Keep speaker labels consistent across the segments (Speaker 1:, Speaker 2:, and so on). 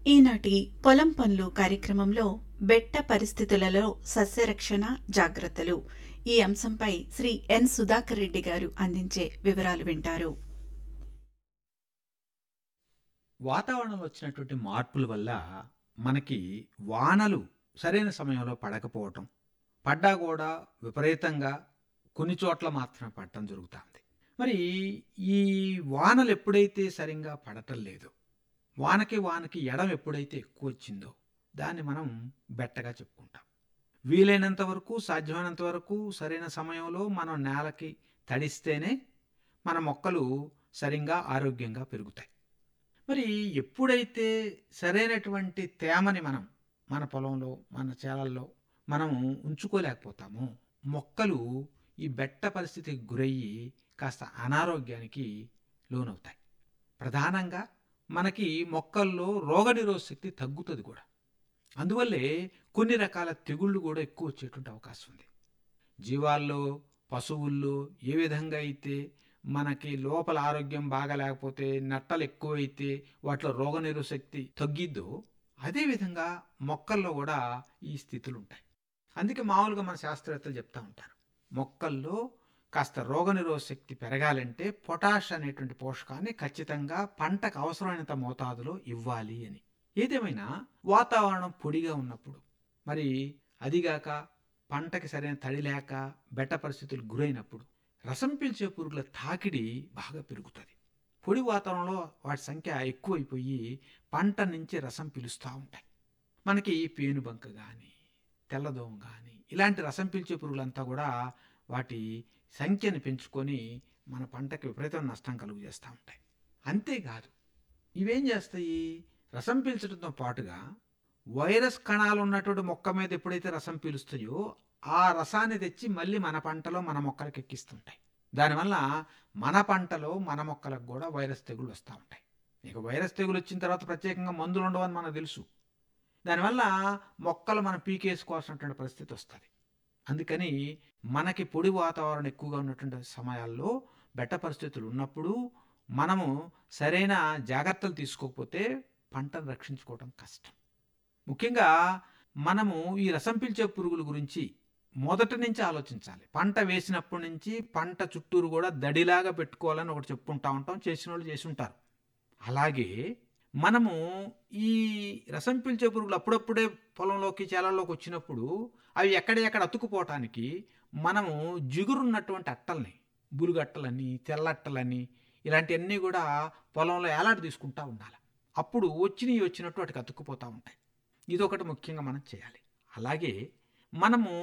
Speaker 1: ఈనాటి పొలం పనులు కార్యక్రమంలో బెట్ట పరిస్థితులలో సస్యరక్షణ జాగ్రత్తలు ఈ అంశంపై శ్రీ ఎన్ సుధాకర్ రెడ్డి గారు అందించే వివరాలు వింటారు
Speaker 2: వాతావరణంలో వచ్చినటువంటి మార్పుల వల్ల మనకి వానలు సరైన సమయంలో పడకపోవటం పడ్డా కూడా విపరీతంగా కొన్ని చోట్ల మాత్రమే పడటం జరుగుతుంది మరి ఈ వానలు ఎప్పుడైతే సరిగ్గా పడటం లేదో వానకి వానకి ఎడం ఎప్పుడైతే ఎక్కువ వచ్చిందో దాన్ని మనం బెట్టగా చెప్పుకుంటాం వీలైనంత వరకు సాధ్యమైనంత వరకు సరైన సమయంలో మనం నేలకి తడిస్తేనే మన మొక్కలు సరిగ్గా ఆరోగ్యంగా పెరుగుతాయి మరి ఎప్పుడైతే సరైనటువంటి తేమని మనం మన పొలంలో మన చేలల్లో మనము ఉంచుకోలేకపోతామో మొక్కలు ఈ బెట్ట పరిస్థితికి గురయ్యి కాస్త అనారోగ్యానికి లోనవుతాయి ప్రధానంగా మనకి మొక్కల్లో రోగనిరోధ శక్తి తగ్గుతుంది కూడా అందువల్లే కొన్ని రకాల తెగుళ్ళు కూడా ఎక్కువ వచ్చేటువంటి అవకాశం ఉంది జీవాల్లో పశువుల్లో ఏ విధంగా అయితే మనకి లోపల ఆరోగ్యం బాగా లేకపోతే నట్టలు ఎక్కువైతే వాటిలో రోగనిరోధ శక్తి తగ్గిద్దో అదేవిధంగా మొక్కల్లో కూడా ఈ స్థితులు ఉంటాయి అందుకే మామూలుగా మన శాస్త్రవేత్తలు చెప్తా ఉంటారు మొక్కల్లో కాస్త రోగనిరోధ శక్తి పెరగాలంటే పొటాష్ అనేటువంటి పోషకాన్ని ఖచ్చితంగా పంటకు అవసరమైనంత మోతాదులో ఇవ్వాలి అని ఏదేమైనా వాతావరణం పొడిగా ఉన్నప్పుడు మరి అదిగాక పంటకి సరైన తడి లేక బెట్ట పరిస్థితులు గురైనప్పుడు రసం పీల్చే పురుగుల తాకిడి బాగా పెరుగుతుంది పొడి వాతావరణంలో వాటి సంఖ్య ఎక్కువైపోయి పంట నుంచి రసం పీలుస్తూ ఉంటాయి మనకి పేనుబంక కానీ తెల్లదోమ కానీ ఇలాంటి రసం పీల్చే పురుగులంతా కూడా వాటి సంఖ్యను పెంచుకొని మన పంటకి విపరీతమైన నష్టం కలుగు చేస్తూ ఉంటాయి అంతేకాదు ఇవేం చేస్తాయి రసం పీల్చడంతో పాటుగా వైరస్ కణాలు ఉన్నటువంటి మొక్క మీద ఎప్పుడైతే రసం పీలుస్తాయో ఆ రసాన్ని తెచ్చి మళ్ళీ మన పంటలో మన మొక్కలకు ఎక్కిస్తుంటాయి దానివల్ల మన పంటలో మన మొక్కలకు కూడా వైరస్ తెగులు వస్తూ ఉంటాయి ఇక వైరస్ తెగులు వచ్చిన తర్వాత ప్రత్యేకంగా మందులు ఉండవని మనకు తెలుసు దానివల్ల మొక్కలు మనం పీకేసుకోవాల్సినటువంటి పరిస్థితి వస్తుంది అందుకని మనకి పొడి వాతావరణం ఎక్కువగా ఉన్నటువంటి సమయాల్లో బెట్ట పరిస్థితులు ఉన్నప్పుడు మనము సరైన జాగ్రత్తలు తీసుకోకపోతే పంటను రక్షించుకోవడం కష్టం ముఖ్యంగా మనము ఈ రసం పీల్చే పురుగుల గురించి మొదటి నుంచి ఆలోచించాలి పంట వేసినప్పటి నుంచి పంట చుట్టూరు కూడా దడిలాగా పెట్టుకోవాలని ఒకటి చెప్పుకుంటా ఉంటాం చేసిన వాళ్ళు చేసి ఉంటారు అలాగే మనము ఈ రసం పీల్చే పురుగులు అప్పుడప్పుడే పొలంలోకి చేలల్లోకి వచ్చినప్పుడు అవి ఎక్కడ ఎక్కడ అతుకుపోవటానికి మనము జిగురున్నటువంటి అట్టల్ని బులుగట్టలని తెల్లట్టలని ఇలాంటివన్నీ కూడా పొలంలో ఏలాడి తీసుకుంటా ఉండాలి అప్పుడు వచ్చినవి వచ్చినట్టు వాటికి అతుక్కుపోతూ ఉంటాయి ఇదొకటి ముఖ్యంగా మనం చేయాలి అలాగే మనము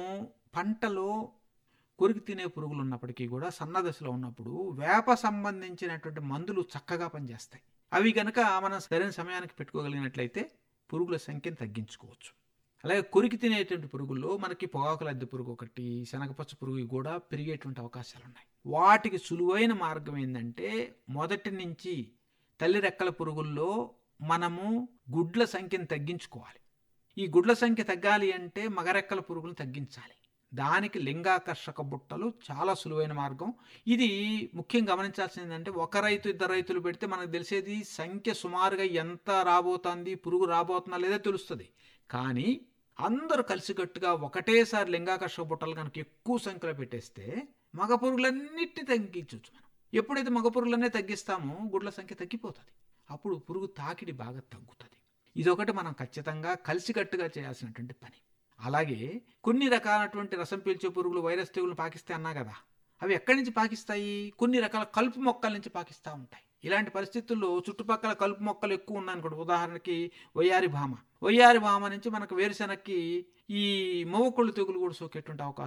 Speaker 2: పంటలో కొరికి తినే పురుగులు ఉన్నప్పటికీ కూడా సన్నదశలో ఉన్నప్పుడు వేప సంబంధించినటువంటి మందులు చక్కగా పనిచేస్తాయి అవి కనుక మనం సరైన సమయానికి పెట్టుకోగలిగినట్లయితే పురుగుల సంఖ్యను తగ్గించుకోవచ్చు అలాగే కొరికి తినేటువంటి పురుగుల్లో మనకి పొగాకు లద్దె పురుగు ఒకటి శనగపచ్చ పురుగు కూడా పెరిగేటువంటి అవకాశాలు ఉన్నాయి వాటికి సులువైన మార్గం ఏంటంటే మొదటి నుంచి తల్లి రెక్కల పురుగుల్లో మనము గుడ్ల సంఖ్యను తగ్గించుకోవాలి ఈ గుడ్ల సంఖ్య తగ్గాలి అంటే మగరెక్కల పురుగులను తగ్గించాలి దానికి లింగాకర్షక బుట్టలు చాలా సులువైన మార్గం ఇది ముఖ్యం గమనించాల్సింది ఏంటంటే ఒక రైతు ఇద్దరు రైతులు పెడితే మనకు తెలిసేది సంఖ్య సుమారుగా ఎంత రాబోతుంది పురుగు రాబోతుందా లేదా తెలుస్తుంది కానీ అందరూ కలిసికట్టుగా ఒకటేసారి లింగాకర్షక బుట్టలు కనుక ఎక్కువ సంఖ్యలో పెట్టేస్తే మగ పురుగులన్నిటిని తగ్గించవచ్చు మనం ఎప్పుడైతే మగ పురుగులన్నీ తగ్గిస్తామో గుడ్ల సంఖ్య తగ్గిపోతుంది అప్పుడు పురుగు తాకిడి బాగా తగ్గుతుంది ఇదొకటి మనం ఖచ్చితంగా కలిసికట్టుగా చేయాల్సినటువంటి పని అలాగే కొన్ని రకాలైనటువంటి రసం పీల్చే పురుగులు వైరస్ తెగులు పాకిస్తాయి అన్నా కదా అవి ఎక్కడి నుంచి పాకిస్తాయి కొన్ని రకాల కలుపు మొక్కల నుంచి పాకిస్తూ ఉంటాయి ఇలాంటి పరిస్థితుల్లో చుట్టుపక్కల కలుపు మొక్కలు ఎక్కువ ఉన్నాయనుకోండి ఉదాహరణకి వయ్యారి భామ వయ్యారి భామ నుంచి మనకు వేరుశెనక్కి ఈ మొవ్వకొళ్ళు తెగులు కూడా సోకేటువంటి అవకాశం